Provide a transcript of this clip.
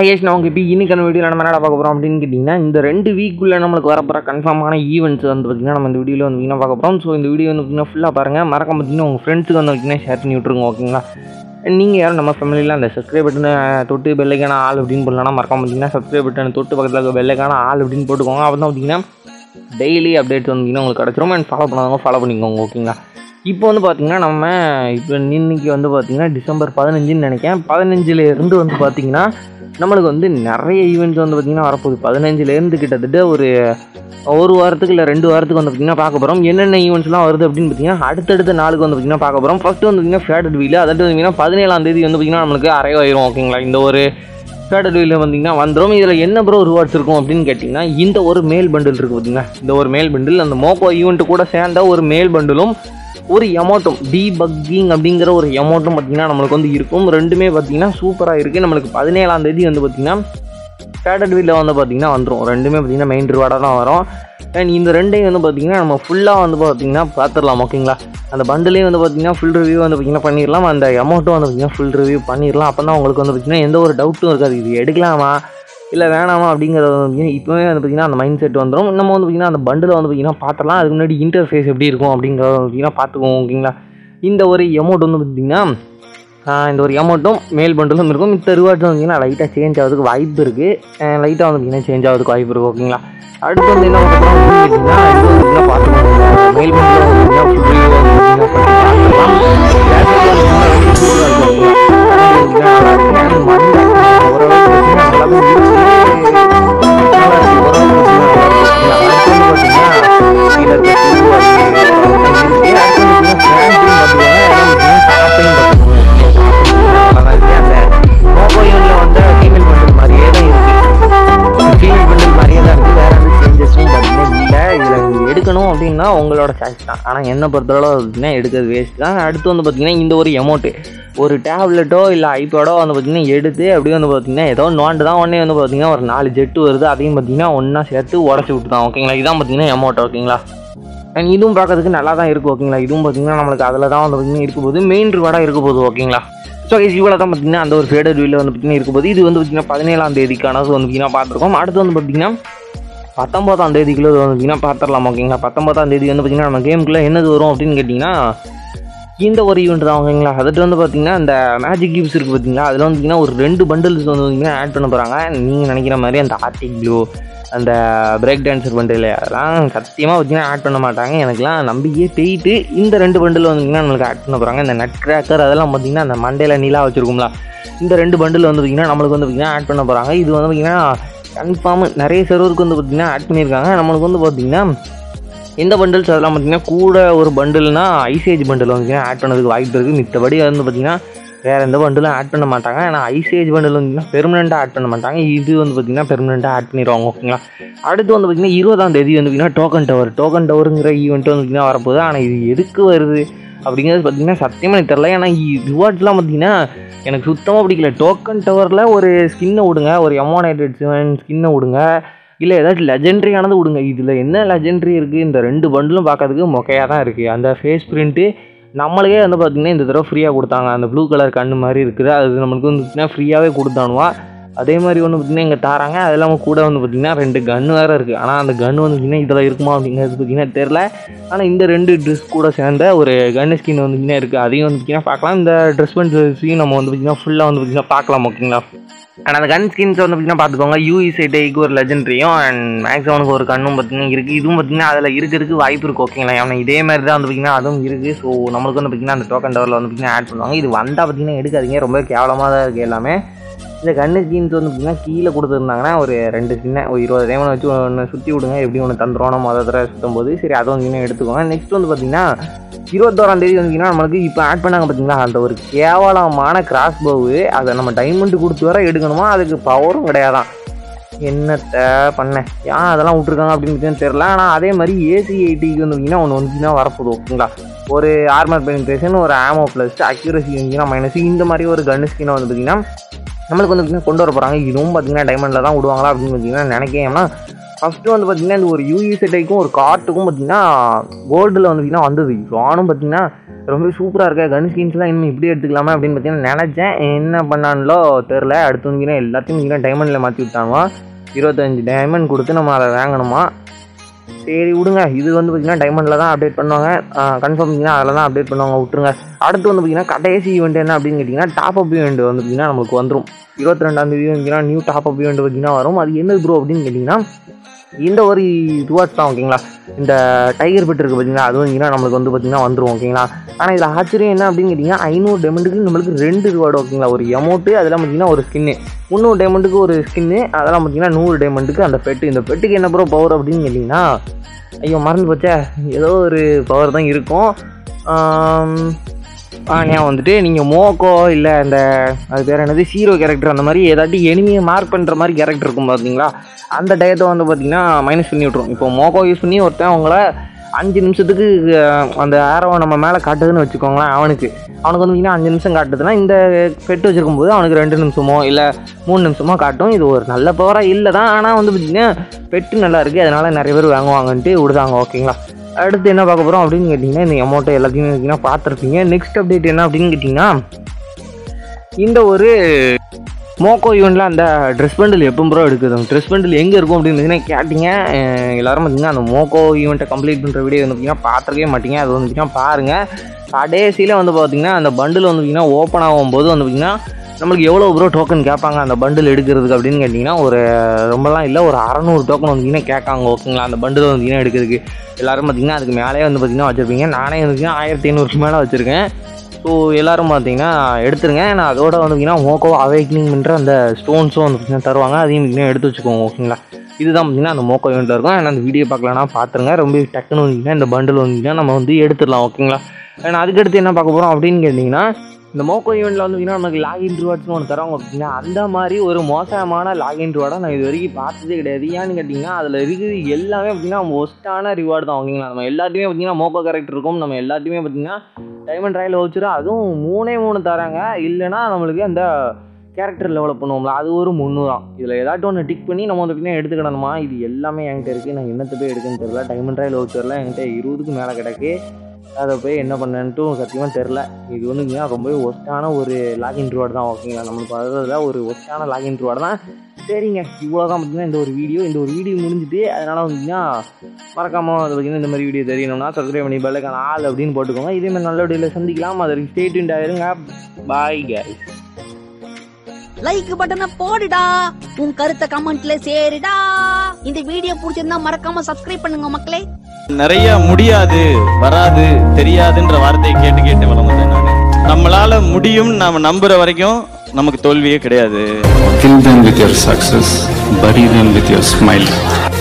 IS நமக்கு இப்போ இன்னைக்கான வீடியோவில் நம்ம என்ன பார்க்க போகிறோம் அப்படின்னு கேட்டிங்கன்னா இந்த ரெண்டு வீக்குள்ளே நம்மளுக்கு வரப்போகிற கன்ஃபார்மான ஈவெண்ட்ஸ் வந்து பார்த்திங்கன்னா நம்ம இந்த வீடியோவில் வந்து பார்த்திங்கன்னா பார்க்க போகிறோம் ஸோ இந்த வீடியோ வந்து பார்த்திங்கன்னா ஃபுல்லாக பாருங்கள் மறக்காம பார்த்திங்கன்னா உங்கள் ஃப்ரெண்ட்ஸுக்கு வந்து பார்த்திங்கன்னா ஷேர் பண்ணி விட்ருங்க ஓகேங்களா நீங்கள் யாரும் நம்ம ஃபேமிலியில் அந்த சப்ஸ்கிரைப் பட்டனை தொட்டு பெல்லைக்கான ஆள் அப்படின்னு போடலாம் மறக்காம பார்த்திங்கன்னா சப்ஸ்கிரைப் பட்டன் தொட்டு பக்கத்தில் இருக்க பெல்லைக்கான ஆள் அப்படின்னு போட்டுக்கோங்க அப்போ தான் பார்த்திங்கன்னா டெய்லி அப்டேட்ஸ் வந்தீங்கன்னா உங்களுக்கு கிடச்சிரும் அண்ட் ஃபாலோ பண்ணாதவங்க ஃபாலோ பண்ணிக்கோங்க ஓகேங்களா இப்போ வந்து பார்த்திங்கன்னா நம்ம இப்போ இன்னைக்கு வந்து பார்த்திங்கன்னா டிசம்பர் பதினஞ்சுன்னு நினைக்கிறேன் பதினஞ்சுலேருந்து வந்து பார்த்திங்கன்னா நம்மளுக்கு வந்து நிறைய ஈவெண்ட்ஸ் வந்து பார்த்திங்கன்னா வரப்போகுது பதினஞ்சுலேருந்து கிட்டத்தட்ட ஒரு ஒரு வாரத்துக்கு இல்லை ரெண்டு வாரத்துக்கு வந்து பார்த்திங்கன்னா பார்க்க போகிறோம் என்னென்ன ஈவெண்ட்ஸ்லாம் வருது அப்படின்னு பார்த்தீங்கன்னா அடுத்தடுத்த நாளுக்கு வந்து பார்த்திங்கன்னா பார்க்க போகிறோம் ஃபஸ்ட்டு வந்து பார்த்திங்கன்னா ஃபேடட் வீல் அதாவது பார்த்திங்கன்னா பதினேழாம் தேதி வந்து பார்த்திங்கன்னா நம்மளுக்கு அரைவாயிரும் ஓகேங்களா இந்த ஒரு ஃபேடட் வீலில் வந்தீங்கன்னா வந்துடும் இதில் என்ன ப்ரோ ரிவார்ட்ஸ் இருக்கும் அப்படின்னு கேட்டிங்கன்னா இந்த ஒரு மேல் பண்டில் இருக்குது பார்த்தீங்கன்னா இந்த ஒரு மேல் பண்டில் அந்த மோக்கோ ஈவெண்ட்டு கூட சேர்ந்த ஒரு மேல் பண்டிலும் ஒரு எமௌண்ட்டும் டீபக்கிங் அப்படிங்கிற ஒரு எமௌண்ட்டும் பார்த்திங்கன்னா நம்மளுக்கு வந்து இருக்கும் ரெண்டுமே பார்த்திங்கன்னா சூப்பராக இருக்குது நம்மளுக்கு பதினேழாம் தேதி வந்து பார்த்திங்கன்னா ஃபேடட் வீலில் வந்து பார்த்திங்கன்னா வந்துடும் ரெண்டுமே பார்த்திங்கன்னா மெயின் ரிவார்டாக தான் வரும் அண்ட் இந்த ரெண்டையும் வந்து பார்த்திங்கன்னா நம்ம ஃபுல்லாக வந்து பார்த்திங்கன்னா பார்த்துடலாம் ஓகேங்களா அந்த பண்டிலையும் வந்து பார்த்திங்கன்னா ஃபுல் ரிவ்யூ வந்து பார்த்திங்கன்னா பண்ணிடலாம் அந்த அமௌண்ட்டும் வந்து பார்த்திங்கன்னா ஃபுல் ரிவ்யூ பண்ணிடலாம் அப்போ தான் உங்களுக்கு வந்து பார்த்திங்கன்னா எந்த ஒரு டவுட்டும் இருக்காது இது எடுக்கலாமா இல்லை வேணாமா அப்படிங்கிறது வந்து பார்த்திங்கன்னா இப்போவே வந்து பார்த்திங்கன்னா அந்த மைண்ட் செட் வந்துடும் நம்ம வந்து பார்த்திங்கன்னா அந்த பண்டில் வந்து பார்த்திங்கன்னா பார்த்துடலாம் அதுக்கு முன்னாடி இன்டர்ஃபேஸ் எப்படி இருக்கும் அப்படிங்கிறத வந்து பார்த்திங்கன்னா பார்த்துக்குவோம் ஓகேங்களா இந்த ஒரு அமௌண்ட் வந்து பார்த்திங்கன்னா ஆஹ் இந்த ஒரு அமௌண்ட்டும் மேல் பண்டிலும் இருக்கும் மித்த ரிவார்ட்ஸ் வந்தீங்கன்னா லைட்டாக சேஞ்ச் ஆகிறதுக்கு வாய்ப்பு இருக்குது லைட்டாக வந்து பார்த்தீங்கன்னா சேஞ்ச் ஆகிறதுக்கு வாய்ப்பு இருக்குது ஓகேங்களா அடுத்து வந்து என்ன பண்ணுறோம் அப்படின்னு கேட்டிங்கன்னா இது வந்து பார்த்தீங்கன்னா பார்த்துக்கோங்க மேல் பண்டில் வந்து பார்த்தீங்கன்னா full review வந்து பார்த்தீங்கன்னா பண்ணி பார்த்துக்கலாம். Graphics வந்து பார்த்தீங்கன்னா ரொம்ப சூப்பரா இருக்கும் ஓகேங்களா. அது வந்து பார்த்தீங்கன்னா நல்லா இருக்கு. And மண்டை ஓரளவுக்கு பார்த்தீங்கன்னா நல்லாவே இருக்கு. நல்லா இருக்கு. ஓரளவுக்கு பார்த்தீங்கன்னா நல்லா இருக்கு. அடுத்து வந்து பார்த்தீங்கன்னா கீழே இருக்க screw அது இருக்கு. அடுத்து வந்து பார்த்தீங்கன்னா fan ட்டும் பார்த்துக்கோங்க. அதான் பார்த்தீங்கன்னா top யும் பார்த்துக்கோங்க. நல்லா இருக்கு. அந்த Moco யூனில் வந்து ஃபீமேல் பண்டில் மாதிரியே தான் இருக்குது ஃபீமேல் பண்டில் மாதிரியே தான் இருக்குது வேறு எந்த சேஞ்சஸும் பார்த்தீங்கன்னா இல்லை இதில் நீங்கள் எடுக்கணும் அப்படின்னா உங்களோட சாய்ஸ் தான் ஆனால் என்ன பொறுத்தளவு பார்த்தீங்கன்னா எடுக்கிறது வேஸ்ட் தான் அடுத்து வந்து பார்த்தீங்கன்னா இந்த ஒரு எமௌண்ட்டு ஒரு டேப்லெட்டோ இல்லை ஐபேடோ வந்து பார்த்தீங்கன்னா எடுத்து அப்படியே வந்து பார்த்தீங்கன்னா ஏதோ நோண்டு தான் உடனே வந்து பார்த்தீங்கன்னா ஒரு நாலு ஜெட்டு வருது அதையும் பார்த்தீங்கன்னா ஒன்றா சேர்த்து உடச்சி விட்டு தான் ஓகேங்களா இதான் பார்த்தீங்கன்னா எமௌண்ட் ஓகேங்களா அண்ட் இதுவும் பார்க்கறதுக்கு நல்லா தான் இருக்குது ஓகேங்களா இதுவும் பார்த்தீங்கன்னா நம்மளுக்கு அதில் தான் வந்து பார்த்தீங்கன்னா இருக்க போகுது மெயின் ரிவார்டாக இருக்க போகுது ஓகேங்களா ஸோ இவ்வளோ தான் பார்த்தீங்கன்னா அந்த ஒரு ஃபேடர் வீலில் வந்து பார்த்தீங்கன்னா இருக்க போது இது வந்து பார்த்தீங்கன்னா பதினேழாம் தேதிக்கானது வந்து பார்த்தீங்கன்னா பார்த்துருக்கோம் அடுத்து வந்து பார்த்தீங்கன்னா பத்தொம்போதாம் தேதிக்குள்ளே வந்து பார்த்தீங்கன்னா பார்த்துடலாம் ஓகேங்களா பத்தொம்போதாம் தேதி வந்து பார்த்தீங்கன்னா நம்ம கேமுக்குள்ளே என்னது வரும் அப்படின்னு கேட்டிங்கன்னா இந்த ஒரு ஈவெண்ட் தான் ஓகேங்களா அதுட்டு வந்து பார்த்தீங்கன்னா இந்த மேஜிக் கியூப்ஸ் இருக்குது பார்த்தீங்களா அதில் வந்து பார்த்தீங்கன்னா ஒரு ரெண்டு பண்டில்ஸ் வந்து பார்த்தீங்கன்னா ஆட் பண்ண போகிறாங்க நீங்கள் நினைக்கிற மாதிரி அந்த ஆர்டிக் ப்ளூ அந்த பிரேக் டான்ஸர் பண்டில் அதெல்லாம் சத்தியமாக பார்த்தீங்கன்னா ஆட் பண்ண மாட்டாங்க எனக்குலாம் நம்பிக்கையே போயிட்டு இந்த ரெண்டு பண்டில் வந்தீங்கன்னா நம்மளுக்கு ஆட் பண்ண போகிறாங்க இந்த நட் கிராக்கர் அதெல்லாம் பார்த்தீங்கன்னா அந்த மண்டையில் நீலாக வச்சுருக்கும்ல இந்த ரெண்டு பண்டில் வந்து பார்த்திங்கன்னா நம்மளுக்கு வந்து பார்த்திங்கன்னா ஆட் பண்ண போகிறாங்க இது வந்து பார்த்திங்கன்னா கன்ஃபார்ம் நிறைய சர்வருக்கு வந்து பார்த்திங்கன்னா ஆட் பண்ணியிருக்காங்க நம்மளுக்கு வந்து பார்த்திங்கன்னா இந்த பண்டில்ஸ் அதெல்லாம் பார்த்திங்கன்னா கூட ஒரு பண்டில்னா ஐசேஜ் பண்டில் வந்து ஆட் பண்ணதுக்கு வாய்ப்பு இருக்குது மித்தபடி வந்து பார்த்திங்கன்னா வேறு எந்த பண்டிலும் ஆட் பண்ண மாட்டாங்க ஆனால் ஐசேஜ் பண்டில் வந்து பெர்மனெண்ட்டாக ஆட் பண்ண மாட்டாங்க இது வந்து பார்த்திங்கன்னா பெர்மனெண்ட்டாக ஆட் பண்ணிடுவாங்க ஓகேங்களா அடுத்து வந்து பார்த்திங்கன்னா இருபதாம் தேதி வந்து பார்த்திங்கன்னா டோக்கன் டவர் டோக்கன் டவருங்கிற ஈவெண்ட் வந்து பார்த்திங்கன்னா வரப்போகுது ஆனால் இது எதுக்கு வருது அப்படிங்கிறது பார்த்திங்கன்னா சத்தியமாக எனக்கு தெரில ஏன்னா ரிவார்ட்ஸ்லாம் பார்த்திங்கன்னா எனக்கு சுத்தமாக பிடிக்கல டோக்கன் டவரில் ஒரு ஸ்கின்னை விடுங்க ஒரு எமோனேட்டட் ஸ்கின்னை விடுங்க இல்லை ஏதாச்சும் லெஜெண்ட்ரியானது விடுங்க இதில் என்ன லெஜெண்ட்ரி இருக்குது இந்த ரெண்டு பண்டிலும் பார்க்கறதுக்கு மொக்கையாக தான் இருக்குது அந்த ஃபேஸ் பிரிண்ட்டு நம்மளுக்கே வந்து பார்த்திங்கன்னா இந்த தடவை ஃப்ரீயாக கொடுத்தாங்க அந்த ப்ளூ கலர் கண்ணு மாதிரி இருக்குது அது நம்மளுக்கு வந்து பார்த்திங்கன்னா ஃப்ரீயாகவே கொடுத்தானுவா அதே மாதிரி ஒன்று பார்த்திங்கன்னா இங்கே தாராங்க அது இல்லாமல் கூட வந்து பார்த்திங்கன்னா ரெண்டு கன்று வேறு இருக்குது ஆனால் அந்த கன்று வந்து பார்த்திங்கன்னா இதில் இருக்குமா அப்படிங்கிறது பார்த்திங்கன்னா தெரில ஆனால் இந்த ரெண்டு ட்ரெஸ் கூட சேர்ந்த ஒரு கன்னு ஸ்கின் வந்து பார்த்திங்கன்னா இருக்குது அதையும் வந்து பார்த்திங்கன்னா பார்க்கலாம் இந்த ட்ரெஸ் பண்ணுறதையும் நம்ம வந்து பார்த்திங்கன்னா ஃபுல்லாக வந்து பார்த்திங்கன்னா பார்க்கலாம் ஓகேங்களா அண்ட் அந்த கன் ஸ்கின்ஸ் வந்து பார்த்திங்கன்னா பார்த்துக்கோங்க யூஇ டைக்கு ஒரு லெஜெண்ட்ரியும் அண்ட் மேக்ஸிமனுக்கு ஒரு கண்ணும் பார்த்திங்கன்னா இருக்குது இதுவும் பார்த்திங்கன்னா அதில் இருக்கிறதுக்கு வாய்ப்பு இருக்குது ஓகேங்களா ஏன்னா இதே மாதிரி தான் வந்து பார்த்திங்கன்னா அதுவும் இருக்குது ஸோ நம்மளுக்கு வந்து பார்த்திங்கன்னா அந்த டோக்கன் டவரில் வந்து பார்த்திங்கன்னா ஆட் பண்ணுவாங்க இது வந்தால் பார்த்திங்கன்னா எடுக்காதீங்க ரொம்ப கேவலமாக தான் இருக்குது எல்லாமே இந்த கன்னு ஸ்கின்ஸ் வந்து பார்த்திங்கன்னா கீழே கொடுத்துருந்தாங்கன்னா ஒரு ரெண்டு சின்ன ஒரு இருபது டைமண்ட் வச்சு ஒன்று சுற்றி விடுங்க எப்படி ஒன்று தந்துடும் நம்ம அதை தடவை சுற்றும் போது சரி அதை வந்து இன்னும் எடுத்துக்கோங்க நெக்ஸ்ட் வந்து பார்த்திங்கன்னா இருபத்தோராம் தேதி வந்தீங்கன்னா நம்மளுக்கு இப்போ ஆட் பண்ணாங்க பார்த்தீங்களா அந்த ஒரு கேவலமான கிராஸ் பவு அதை நம்ம டைமண்ட் கொடுத்து வர எடுக்கணுமா அதுக்கு பவரும் கிடையாதான் என்னத்த பண்ணேன் ஏன் அதெல்லாம் விட்ருக்காங்க அப்படின்னு பார்த்தீங்கன்னா தெரில ஆனால் அதே மாதிரி ஏசி எயிட்டிக்கு வந்து பார்த்தீங்கன்னா ஒன்று வந்துச்சுன்னா வரப்போகுது ஓகேங்களா ஒரு ஆர்மர் பெனிட்ரேஷன் ஒரு ஆமோ ப்ளஸ் அக்யூரசி வந்துச்சுன்னா மைனஸ் இந்த மாதிரி ஒரு கன் ஸ்கினை வந்து பார்த்தீங்கன்னா நம்மளுக்கு வந்து பார்த்தீங்கன்னா கொண்டு வர போகிறாங்க இதுவும் பார்த்தீங்கன்னா டைமண்டில் தான் விடுவாங்களா அப்படின்னு பார்த்தீங்கன்னா நினைக்கிறேன் ஏன்னா ஃபஸ்ட்டு வந்து பார்த்தீங்கன்னா இந்த ஒரு யூஇ செட்டைக்கும் ஒரு கார்ட்டுக்கும் பார்த்தீங்கன்னா கோல்டில் வந்து பார்த்தீங்கன்னா வந்தது நானும் பார்த்தீங்கன்னா ரொம்ப சூப்பராக இருக்க கன் ஸ்கின்ஸ்லாம் இனிமேல் இப்படி எடுத்துக்கலாமா அப்படின்னு பார்த்தீங்கன்னா நினச்சேன் என்ன பண்ணான்லோ தெரில அடுத்து வந்து எல்லாத்தையும் பார்த்தீங்கன்னா டைமண்டில் மாற்றி விட்டாங்க இருபத்தஞ்சி டைமண்ட் கொடுத்து நம்ம அதை வாங்கணுமா சரி விடுங்க இது வந்து பார்த்தீங்கன்னா டைமண்டில் தான் அப்டேட் பண்ணுவாங்க கன்ஃபார்ம் பார்த்தீங்கன்னா அதில் தான் அப்டேட் பண்ணுவாங்க விட்டுருங்க அடுத்து வந்து பார்த்தீங்கன்னா கடைசி ஈவெண்ட் என்ன அப்படின்னு கேட்டிங்கன்னா டாப் அப் ஈவெண்ட் வந்து பார்த்தீங்கன்னா நமக்கு வந்துடும் இருபத்தி ரெண்டாந்தேதி பார்த்தீங்கன்னா நியூ டாப் அப் ஈவெண்ட் பார்த்தீங்கன்னா வரும் அது என்னது ப்ரோ அப்படின்னு கேட்டிங்கன்னா இந்த ஒரு ரிவார்ட்ஸ் தான் ஓகேங்களா இந்த டைகர் பெட் இருக்குது பார்த்தீங்களா அது வந்தீங்கன்னா நம்மளுக்கு வந்து பார்த்தீங்கன்னா வந்துடும் ஓகேங்களா ஆனால் இதில் ஆச்சரியம் என்ன அப்படின்னு கேட்டிங்கன்னா ஐநூறு டெமெண்ட்டுக்கு நம்மளுக்கு ரெண்டு ரிவார்டு ஓகேங்களா ஒரு எமௌண்ட்டு அதெல்லாம் பார்த்தீங்கன்னா ஒரு ஸ்கின்னு முந்நூறு டேமெண்ட்டுக்கு ஒரு ஸ்கின்னு அதெல்லாம் பார்த்தீங்கன்னா நூறு டேமெண்ட்டுக்கு அந்த பெட்டு இந்த பெட்டுக்கு என்ன ப்ரோ பவர் அப்படின்னு கேட்டிங்கன்னா ஐயோ மறந்து போச்சே ஏதோ ஒரு பவர் தான் இருக்கும் ஞாபகம் வந்துட்டு நீங்கள் மோக்கோ இல்லை இந்த அது பேர் என்னது ஹீரோ கேரக்டர் அந்த மாதிரி ஏதாட்டி எனிமியை மார்க் பண்ணுற மாதிரி கேரக்டர் இருக்கும் பார்த்தீங்களா அந்த டயத்தை வந்து பார்த்தீங்கன்னா மைனஸ் பண்ணி விட்ரும் இப்போ மோக்கோ யூஸ் பண்ணி ஒருத்தன் அவங்கள அஞ்சு நிமிஷத்துக்கு அஹ், அந்த ஆரோவை நம்ம மேலே காட்டுதுன்னு வச்சுக்கோங்களேன் அவனுக்கு அவனுக்கு வந்து பார்த்தீங்கன்னா அஞ்சு நிமிஷம் காட்டுதுன்னா இந்த பெட்டு வச்சிருக்கும் போது அவனுக்கு ரெண்டு நிமிஷமோ இல்லை மூணு நிமிஷமோ காட்டும் இது ஒரு நல்ல பவராக இல்லை தான் ஆனால் வந்து பார்த்தீங்கன்னா பெட்டு நல்லா இருக்குது அதனால் நிறைய பேர் வாங்குவாங்கன்ட்டு விடுதாங்க ஓகேங்களா அடுத்து என்ன பார்க்க போகிறோம் அப்படின்னு கேட்டிங்கன்னா இந்த அமௌண்ட்டை எல்லாத்தையும் பார்த்தீங்கன்னா பார்த்துருப்பீங்க நெக்ஸ்ட் அப்டேட் என்ன அப்படின்னு கேட்டிங்கன்னா இந்த ஒரு மோக்கோ ஈவெண்ட்டில் அந்த ட்ரெஸ் பண்டில் எப்போ ப்ரோ எடுக்குது அந்த ட்ரெஸ் பண்டில் எங்கே இருக்கும் அப்படின்னு பார்த்தீங்கன்னா கேட்டிங்க அஹ் எல்லாரும் பார்த்தீங்கன்னா அந்த மோக்கோ ஈவெண்ட்டை கம்ப்ளீட் பண்ணுற வீடியோ வந்து பார்த்தீங்கன்னா பார்த்துருக்கவே மாட்டீங்க அது வந்து பார்த்தீங்கன்னா பாருங்கள் கடைசியில் வந்து பார்த்தீங்கன்னா அந்த பண்டில் வந்து பார்த்தீங்கன்னா ஓப்பன் ஆகும்போது வந்து பார்த்தீங்கன்னா நம்மளுக்கு எவ்வளோ ப்ரோ டோக்கன் கேட்பாங்க அந்த பண்டில் எடுக்கிறதுக்கு அப்படின்னு கேட்டிங்கன்னா ஒரு ரொம்பலாம் இல்லை ஒரு அறநூறு டோக்கன் வந்தீங்கன்னா கேட்காங்க ஓகேங்களா அந்த பண்டில் வந்தீங்கன்னா எடுக்கிறதுக்கு எல்லாரும் பார்த்தீங்கன்னா அதுக்கு மேலே வந்து பார்த்தீங்கன்னா வச்சுருப்பீங்க நானே வந்து ஆயிரத்தி ஐநூறுக்கு மேலே வச்சுருக்கேன் ஸோ எல்லாரும் பார்த்தீங்கன்னா எடுத்துருங்க நான் அதோட வந்து பார்த்தீங்கன்னா மோக்கோ அவேக்னிங் பண்ணுற அந்த ஸ்டோன்ஸும் வந்து பார்த்தீங்கன்னா தருவாங்க அதையும் பார்த்தீங்கன்னா எடுத்து வச்சுக்கோங்க ஓகேங்களா இதுதான் பார்த்தீங்கன்னா அந்த மோக்கோ ஈவெண்ட்டில் இருக்கும் ஏன்னா அந்த வீடியோ பார்க்கலன்னா பார்த்துருங்க ரொம்ப டக்குன்னு வந்தீங்கன்னா இந்த பண்டில் வந்தீங்கன்னா நம்ம வந்து எடுத்துடலாம் ஓகேங்களா ஏன்னா அதுக்கடுத்து என்ன பார்க்க போகிறோம் அப்படின்னு கேட்டிங்கன்னா இந்த மோக்கோ ஈவெண்ட்டில் வந்து பார்த்தீங்கன்னா நமக்கு லாகின் ரிவார்ட்ஸ்னு ஒன்று தருவாங்க பார்த்தீங்கன்னா அந்த மாதிரி ஒரு மோசமான லாகின் ரிவார்டை நான் இது வரைக்கும் பார்த்ததே கிடையாது ஏன்னு கேட்டிங்கன்னா அதில் இருக்குது எல்லாமே பார்த்தீங்கன்னா ஒஸ்ட்டான ரிவார்டு தான் ஓகேங்களா நம்ம எல்லாத்தையுமே பார்த்தீங்கன்னா மோக்கோ கேரக்டர் இருக்கும் நம்ம எல்லாத்தையுமே பார்த்தீங்கன்னா டைமண்ட் ராயில் வச்சுரு அதுவும் மூணே மூணு தராங்க இல்லைன்னா நம்மளுக்கு அந்த கேரக்டர் டெவலப் பண்ணுவோம்ல அது ஒரு முந்நூறாம் இதில் ஏதாட்டும் ஒன்று டிக் பண்ணி நம்ம வந்து பார்த்தீங்கன்னா எடுத்துக்கிடணுமா இது எல்லாமே என்கிட்ட இருக்குது நான் என்னத்தை போய் எடுக்குன்னு தெரில டைமண்ட் ராயில் வச்சுரில் என்கிட்ட இருபதுக்கு மேலே கிடக்கு அதை போய் என்ன பண்ணேன்ட்டும் சத்தியமாக தெரில இது வந்து பார்த்தீங்கன்னா ரொம்பவே ஒஸ்ட்டான ஒரு லாகின் ரிவார்டு தான் ஓகேங்களா நம்மளுக்கு வர்றதுல ஒரு ஒஸ்ட்டான லாகின் ரிவார்டு தான் சரிங்க இவ்வளோ தான் பார்த்தீங்கன்னா இந்த ஒரு வீடியோ இந்த ஒரு வீடியோ முடிஞ்சுட்டு அதனால் வந்துங்கன்னா மறக்காமல் வந்து பார்த்தீங்கன்னா இந்த மாதிரி வீடியோ தெரியணும்னா சப்ஸ்கிரைப் பண்ணி பெல்லுக்கான ஆள் அப்படின்னு போட்டுக்கோங்க இதே மாதிரி நல்ல வீடியோவில் சந்திக்கலாம் அதற்கு ஸ்டேட்யூண்ட் ஆயிருங்க பாய் guys லைக் பட்டனை போடுடா உன் கருத்தை கமெண்ட்ல சேருடா இந்த வீடியோ பிடிச்சிருந்தா மறக்காம சப்ஸ்கிரைப் பண்ணுங்க மக்களே நிறைய முடியாது வராது தெரியாதுன்ற வார்த்தையை கேட்டு கேட்டு வளர்ந்தேன் நான் நம்மளால முடியும் நாம நம்புற வரைக்கும் நமக்கு தோல்வியே கிடையாது Kill them with your success, bury them with your smile.